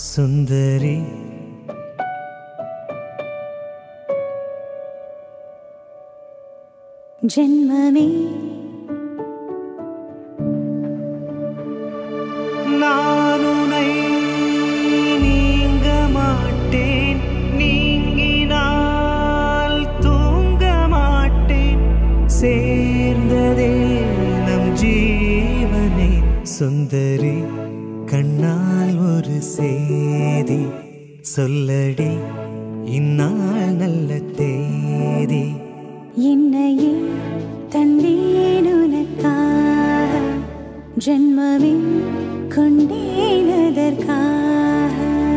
சுந்தரி ஜென்மமே நான் உனை நீங்க மாட்டேன் நீங்கினால் தூங்க மாட்டேன் சேர்ந்ததே நம் ஜீவனே சுந்தரி கண்ணால் ஒரு சேதி சொல்லடி இந்நாள் நல்ல தேதி என்னையே தந்தேன் உனக்காக ஜென்மமே கொண்டேன் அதற்காக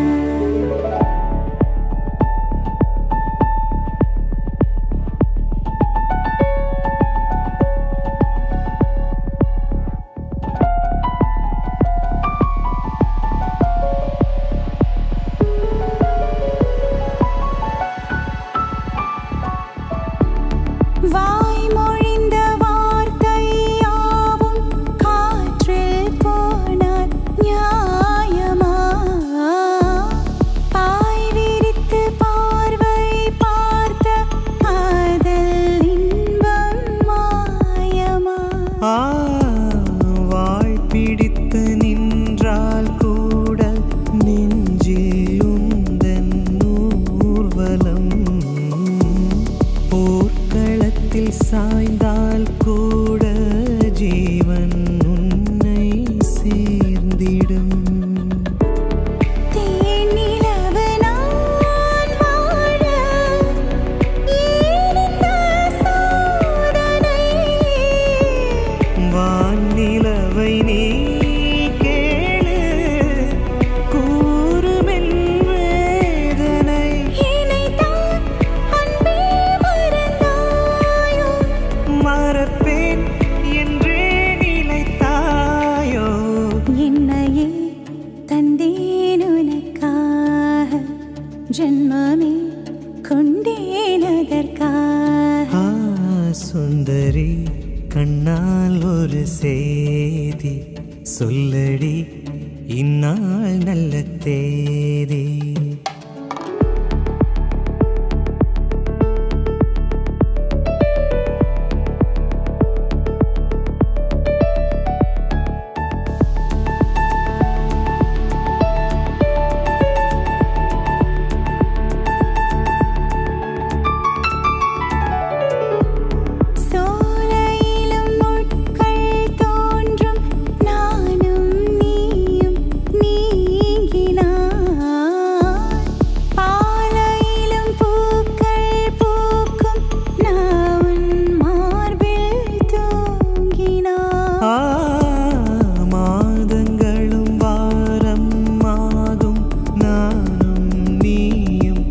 வாய்மொழிந்த வார்த்தையாவும் காற்றில் போனார் நியாயமா பாய் விரித்து பார்வை பார்த்த காதல் இன்பம் மாயமா ஆ, வாய் பிடித்து நின்றால் கூட நெஞ்சில் உந்தன் ஊர்வலம் போர்க்களத்தில் சாய்ந்தால் கூட ஜீவன் உன்னை சேர்ந்திடும் தேனிலவு நான் வாழ ஏன் இந்த சோதனை வானிலவை நீ கேளு கூறுமென் வேதனை இணைத்தான் அன்பே மறந்தாயோ மறப்பேன் என்றே நிலைத்தாயோ என்னையே தந்தேன் உனக்காக ஜென்மமே கொண்டேன் அதற்காக ஆ சுந்தரி கண்ணால் ஒரு சேதி சொல்லடி இந்நாள் நல்ல தேதி சோலையிலும் முட்கள் தோன்றும் நானும் நீயும் நீங்கினான் பாலையிலும் பூக்கள் பூக்கும் நான் மார்பில் தூங்கினான் ஆ மாதங்களும் வாரம் ஆகும் நானும் நீயும்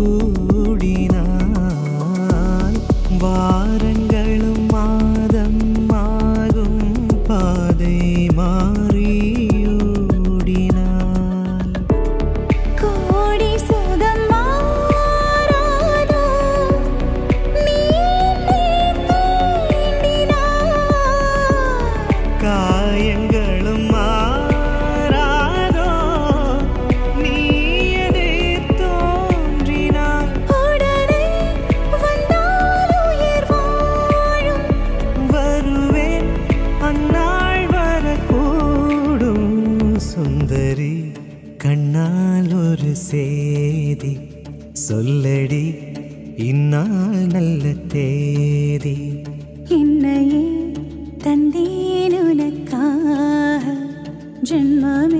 கூடினால் வாரங்களும் மாதம் ஆகும் பாதை மாறியோடினால் கோடி சுகம் மாறாதோ நீ தீண்டினாய் காயங்களும் மாறாதோ நீ எதிர் தோன்றினாய் உடனே வந்தால் உயிர் வாழும் வருவேன் அந்நாள் வரக்கூடும் சுந்தரி கண்ணால் ஒரு சேதி சொல்லடி இந்நாள் நல்ல தேதி என்னையே தந்தேன் உனக்காக ஜென்மமே